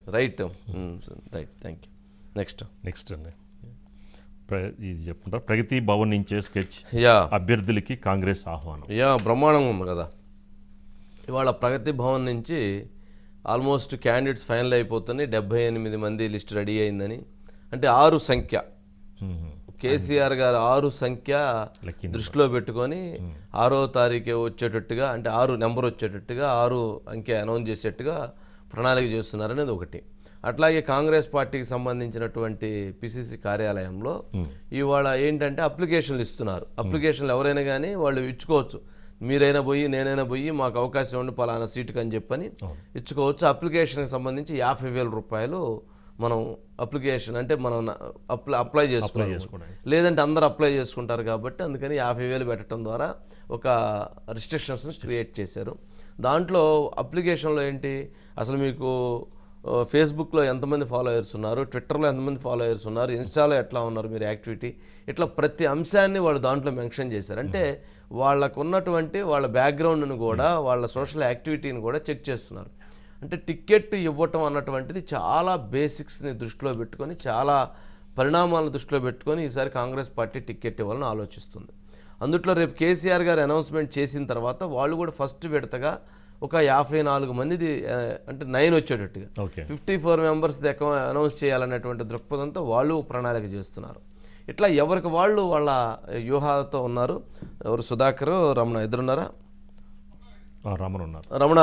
Right right thank you next next అండి ప్ర ఇది చెప్పుకుంటారు ప్రగతి భవన్ నుంచే స్కెచ్ యా అభ్యర్థులకి కాంగ్రెస్ ఆహ్వానం యా బ్రహ్మాండంగా ఉంది కదా ఇవాళ ప్రగతి భవన్ నుంచి ఆల్మోస్ట్ క్యాండిడేట్స్ ఫైనల్ అయిపోతున్నాయి డెబ్బై ఎనిమిది మంది లిస్ట్ రెడీ అయిందని అంటే ఆరు సంఖ్య మ్మ్. కేసీఆర్ గారు ఆరు సంఖ్య లక్కీ దృష్టిలో పెట్టుకొని ఆరో తారీఖు వచ్చేటట్టుగా అంటే ఆరు నెంబర్ వచ్చేటట్టుగా ఆరు అంకె అనౌన్స్ చేసేట్టుగా ప్రణాళిక చేస్తున్నారనేది ఒకటి అట్లాగే కాంగ్రెస్ పార్టీకి సంబంధించినటువంటి పిసిసి కార్యాలయంలో ఇవాళ ఏంటంటే అప్లికేషన్లు ఇస్తున్నారు అప్లికేషన్లు ఎవరైనా కానీ వాళ్ళు ఇచ్చుకోవచ్చు మీరైనా పోయి నేనైనా పోయి మాకు అవకాశం ఉండి పలానా సీటుకి అని చెప్పని ఇచ్చుకోవచ్చు అప్లికేషన్కి సంబంధించి యాభై వేల రూపాయలు మనం అప్లికేషన్ అంటే మనం అప్లై అప్లై చేసుకోవాలి చేసుకోవడానికి. లేదంటే అందరూ అప్లై చేసుకుంటారు కాబట్టి అందుకని యాభై వేలు పెట్టడం ద్వారా ఒక రిస్ట్రిక్షన్స్ని క్రియేట్ చేశారు దాంట్లో అప్లికేషన్లో ఏంటి అసలు మీకు ఆ, ఫేస్బుక్లో ఎంతమంది ఫాలోయర్స్ ఉన్నారు ట్విట్టర్లో ఎంతమంది ఫాలోయర్స్ ఉన్నారు ఇన్స్టాలో ఎట్లా ఉన్నారు మీరు యాక్టివిటీ ఇట్లా ప్రతి అంశాన్ని వాళ్ళు దాంట్లో మెన్షన్ చేశారు అంటే వాళ్ళకు ఉన్నటువంటి వాళ్ళ బ్యాక్గ్రౌండ్ను కూడా వాళ్ళ సోషల్ యాక్టివిటీని కూడా చెక్ చేస్తున్నారు అంటే టికెట్ ఇవ్వటం అన్నటువంటిది చాలా బేసిక్స్ని దృష్టిలో పెట్టుకొని చాలా పరిణామాలను దృష్టిలో పెట్టుకొని ఈసారి కాంగ్రెస్ పార్టీ టికెట్ ఇవ్వాలని ఆలోచిస్తుంది అందుట్లో రేపు కేసీఆర్ గారు అనౌన్స్మెంట్ చేసిన తర్వాత వాళ్ళు కూడా ఫస్ట్ విడతగా ఒక యాభై నాలుగు మందిది ఆ, అంటే నైన్ వచ్చేటట్టుగా ఓకే ఫిఫ్టీ ఫోర్ మెంబర్స్ దగ్గర అనౌన్స్ చేయాలనేటువంటి దృక్పథంతో వాళ్ళు ప్రణాళిక చేస్తున్నారు ఇట్లా ఎవరికి వాళ్ళు వాళ్ళ వ్యూహాలతో ఉన్నారు ఎవరు సుధాకర్ రమణ ఇద్దరున్నారా ఆ, రామన్ ఉన్నారు రమణ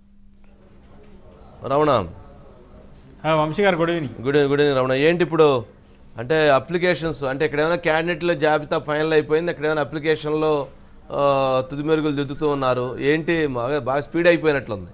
రమణ ఆ, Vamsi garu good evening good good evening Ramana ఏంటి ఇప్పుడు అంటే అప్లికేషన్స్ అంటే ఇక్కడ ఏమైనా క్యాండిడేట్ల జాబితా ఫైనల్ అయిపోయింది ఇక్కడ ఏమైనా అప్లికేషన్లో ఆ, తుది మెరుగులు దిద్దుతూ ఉన్నారు ఏంటి బాగా బాగా స్పీడ్ అయిపోయినట్లుంది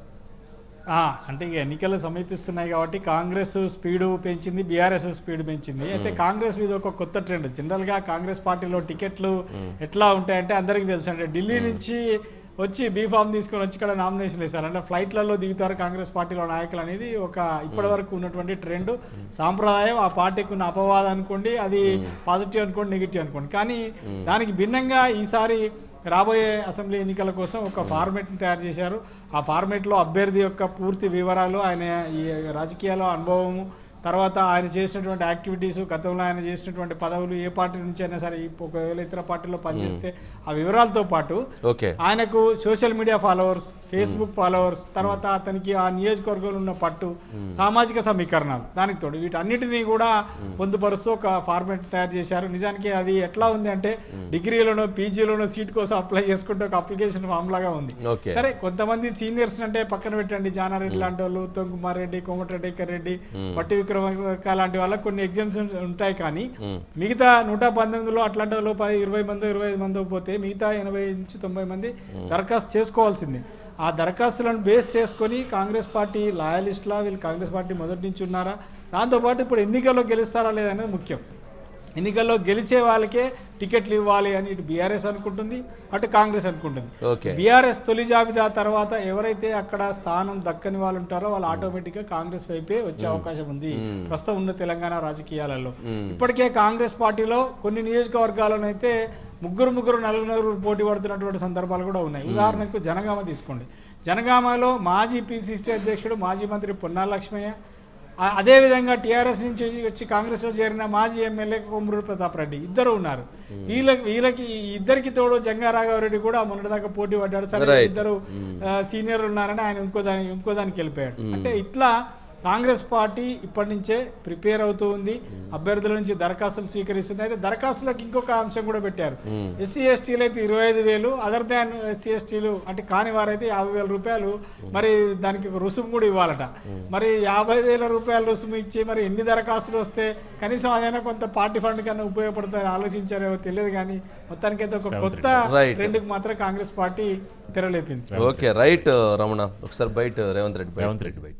ఆ, అంటే ఇక ఎన్నికలు సమీపిస్తున్నాయి కాబట్టి కాంగ్రెస్ స్పీడ్ పెంచింది బీఆర్ఎస్ స్పీడ్ పెంచింది అయితే కాంగ్రెస్ ఇది ఒక కొత్త ట్రెండ్ జనరల్ గా కాంగ్రెస్ పార్టీలో టికెట్లు ఎట్లా ఉంటాయంటే అందరికీ తెలుసు అంటే ఢిల్లీ నుంచి వచ్చి బీఫామ్ తీసుకొని వచ్చి ఇక్కడ నామినేషన్ వేశారు అంటే ఫ్లైట్లలో దిగుతారు కాంగ్రెస్ పార్టీలో నాయకులు అనేది ఒక ఇప్పటి వరకు ఉన్నటువంటి ట్రెండ్ సాంప్రదాయం ఆ పార్టీకి ఉన్న అపవాదం అనుకోండి అది పాజిటివ్ అనుకోండి నెగిటివ్ అనుకోండి కానీ దానికి భిన్నంగా ఈసారి రాబోయే అసెంబ్లీ ఎన్నికల కోసం ఒక ఫార్మేట్ని తయారు చేశారు ఆ ఫార్మేట్లో అభ్యర్థి యొక్క పూర్తి వివరాలు ఆయన ఈ రాజకీయాల్లో అనుభవము తర్వాత ఆయన చేసినటువంటి యాక్టివిటీస్ గతంలో ఆయన చేసినటువంటి పదవులు ఏ పార్టీ నుంచి అయినా సరే ఈ ఒకవేళ ఇతర పార్టీలో పనిచేస్తే ఆ వివరాలతో పాటు ఓకే ఆయనకు social media followers Facebook followers తర్వాత అతనికి ఆ నియోజకవర్గంలో ఉన్న పట్టు సామాజిక సమీకరణాలు దానికి తోడు వీటన్నిటినీ కూడా పొందుపరుస్తూ ఒక ఫార్మేట్ తయారు చేశారు నిజానికి అది ఎట్లా ఉంది అంటే డిగ్రీలోనో పీజీలోనో సీట్ కోసం అప్లై చేసుకుంటే ఒక అప్లికేషన్ ఫామ్ లాగా ఉంది ఓకే సరే కొంతమంది సీనియర్స్ అంటే పక్కన పెట్టండి జానారెడ్డి లాంటి వాళ్ళు ఉత్తమ్ కుమార్ రెడ్డి కోమటిరెడ్డి రెడ్డి పట్టి విక్రమార్క లాంటి వాళ్ళకి కొన్ని ఎగ్జామ్స్ ఉంటాయి కానీ మిగతా నూట పంతొమ్మిదిలో అట్లాంటి వాళ్ళు పది ఇరవై మంది ఇరవై ఐదు మంది పోతే మిగతా ఎనభై నుంచి తొంభై మంది దరఖాస్తు చేసుకోవాల్సిందే ఆ దరఖాస్తులను బేస్ చేసుకొని కాంగ్రెస్ పార్టీ లాయలిస్టులా వీళ్ళు కాంగ్రెస్ పార్టీ మొదటి నుంచి ఉన్నారా దాంతోపాటు ఇప్పుడు ఎన్నికల్లో గెలుస్తారా లేదనేది ముఖ్యం ఎన్నికల్లో గెలిచే వాళ్ళకే టికెట్లు ఇవ్వాలి అని ఇటు బీఆర్ఎస్ అనుకుంటుంది అటు కాంగ్రెస్ అనుకుంటుంది ఓకే బీఆర్ఎస్ తొలి జాబితా తర్వాత ఎవరైతే అక్కడ స్థానం దక్కని వాళ్ళు ఉంటారో వాళ్ళు ఆటోమేటిక్ గా కాంగ్రెస్ వైపే వచ్చే అవకాశం ఉంది ప్రస్తుతం ఉన్న తెలంగాణ రాజకీయాలలో ఇప్పటికే కాంగ్రెస్ పార్టీలో కొన్ని నియోజకవర్గాల్లోనైతే ముగ్గురు ముగ్గురు నలుగురు నలుగురు పోటీ పడుతున్నటువంటి సందర్భాలు కూడా ఉన్నాయి ఉదాహరణకు జనగామ తీసుకోండి జనగామలో మాజీ పిసిసి అధ్యక్షుడు మాజీ మంత్రి పొన్నాల లక్ష్మయ్య ఆ- అదేవిధంగా టీఆర్ఎస్ నుంచి వచ్చి కాంగ్రెస్లో చేరిన మాజీ ఎమ్మెల్యే కొమ్మూరు ప్రతాప్ రెడ్డి ఇద్దరు ఉన్నారు వీళ్ళకి వీళ్ళకి ఈ ఇద్దరికి తోడు జంగారాఘవరెడ్డి కూడా మొన్నటిదాకా పోటీ పడ్డాడు సరే Right. ఇద్దరు ఆ, సీనియర్ ఉన్నారని ఆయన ఇంకో దాని ఇంకో దానికి వెళ్ళిపోయాడు అంటే ఇట్లా కాంగ్రెస్ పార్టీ ఇప్పటి నుంచే ప్రిపేర్ అవుతూ ఉంది అభ్యర్థుల నుంచి దరఖాస్తులు స్వీకరిస్తుంది అయితే దరఖాస్తులకు ఇంకొక అంశం కూడా పెట్టారు ఎస్సీ ఎస్టీలు అయితే ఇరవై ఐదు వేలు అదర్ దాన్ ఎస్సీ ఎస్టీలు అంటే కాని వారైతే యాభై వేల రూపాయలు మరి దానికి ఒక రుసుము కూడా ఇవ్వాలట మరి యాభై వేల రూపాయల రుసుము ఇచ్చి మరి ఎన్ని దరఖాస్తులు వస్తే కనీసం అదైనా కొంత పార్టీ ఫండ్ కన్నా ఉపయోగపడుతుందని ఆలోచించారేమో తెలియదు కానీ మొత్తానికైతే ఒక కొత్త Right. ట్రెండ్కి మాత్రం కాంగ్రెస్ పార్టీ తెరలేపింది ఓకే రైట్ రమణ ఒకసారి బయట రేవంత్ రెడ్డి బయట రేవంత్ రెడ్డి బయట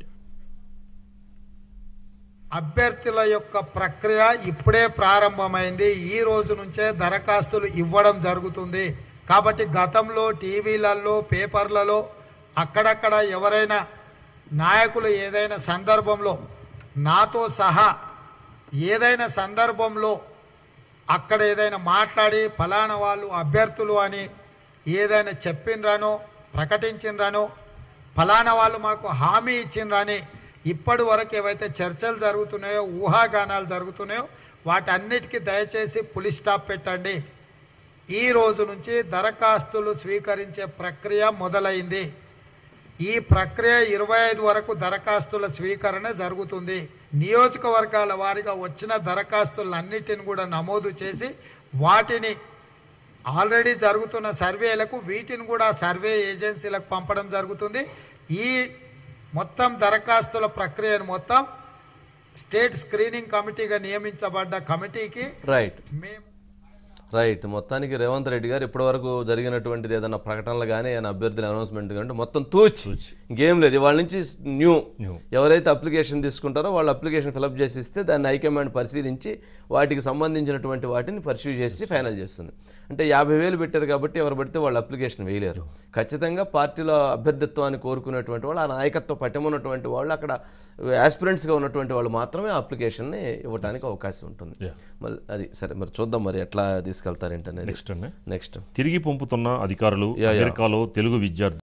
అభ్యర్థుల యొక్క ప్రక్రియ ఇప్పుడే ప్రారంభమైంది ఈ రోజు నుంచే దరఖాస్తులు ఇవ్వడం జరుగుతుంది కాబట్టి గతంలో టీవీలలో పేపర్లలో అక్కడక్కడ ఎవరైనా నాయకులు ఏదైనా సందర్భంలో నాతో సహా ఏదైనా సందర్భంలో అక్కడ ఏదైనా మాట్లాడి ఫలానా వాళ్ళు అభ్యర్థులు అని ఏదైనా చెప్పిండ్రానో ప్రకటించిండ్రానో ఫలానా వాళ్ళు మాకు హామీ ఇచ్చిండ్రని ఇప్పటి వరకు ఏవైతే చర్చలు జరుగుతున్నాయో ఊహాగానాలు జరుగుతున్నాయో వాటన్నిటికీ దయచేసి పులి స్టాప్ పెట్టండి ఈ రోజు నుంచి దరఖాస్తులు స్వీకరించే ప్రక్రియ మొదలైంది ఈ ప్రక్రియ ఇరవై ఐదు వరకు దరఖాస్తుల స్వీకరణ జరుగుతుంది నియోజకవర్గాల వారీగా వచ్చిన దరఖాస్తులన్నిటిని కూడా నమోదు చేసి వాటిని ఆల్రెడీ జరుగుతున్న సర్వేలకు వీటిని కూడా సర్వే ఏజెన్సీలకు పంపడం జరుగుతుంది ఈ మొత్తం దరఖాస్తుల ప్రక్రియను మొత్తం స్టేట్ స్క్రీనింగ్ కమిటీగా నియమించబడ్డ కమిటీకి రైట్ మేము రైట్ మొత్తానికి రేవంత్ రెడ్డి గారు ఇప్పటివరకు జరిగినటువంటిది ఏదైనా ప్రకటనలు కానీ ఏదైనా అభ్యర్థుల అనౌన్స్మెంట్ కానీ మొత్తం తూచి ఇంకేం లేదు వాళ్ళ నుంచి న్యూ New. ఎవరైతే అప్లికేషన్ తీసుకుంటారో వాళ్ళు అప్లికేషన్ ఫిలప్ చేసి ఇస్తే దాన్ని హైకమాండ్ పరిశీలించి వాటికి సంబంధించినటువంటి వాటిని పర్సూ చేసి ఫైనల్ చేస్తుంది అంటే యాభై వేలు పెట్టారు కాబట్టి ఎవరు పడితే వాళ్ళు అప్లికేషన్ వేయలేరు ఖచ్చితంగా పార్టీలో అభ్యర్థిత్వాన్ని కోరుకునేటువంటి వాళ్ళు ఆ నాయకత్వ పట్టమున్నటువంటి వాళ్ళు అక్కడ ఆస్పిరెంట్స్గా ఉన్నటువంటి వాళ్ళు మాత్రమే అప్లికేషన్ని ఇవ్వడానికి అవకాశం ఉంటుంది Yeah. మళ్ళీ అది సరే మరి చూద్దాం మరి ఎట్లా తీసుకెళ్తారేంటనేది నెక్స్ట్ అండి నెక్స్ట్ తిరిగి పంపుతున్న అధికారులు Yeah, yeah. అమెరికాలో తెలుగు విద్యార్థి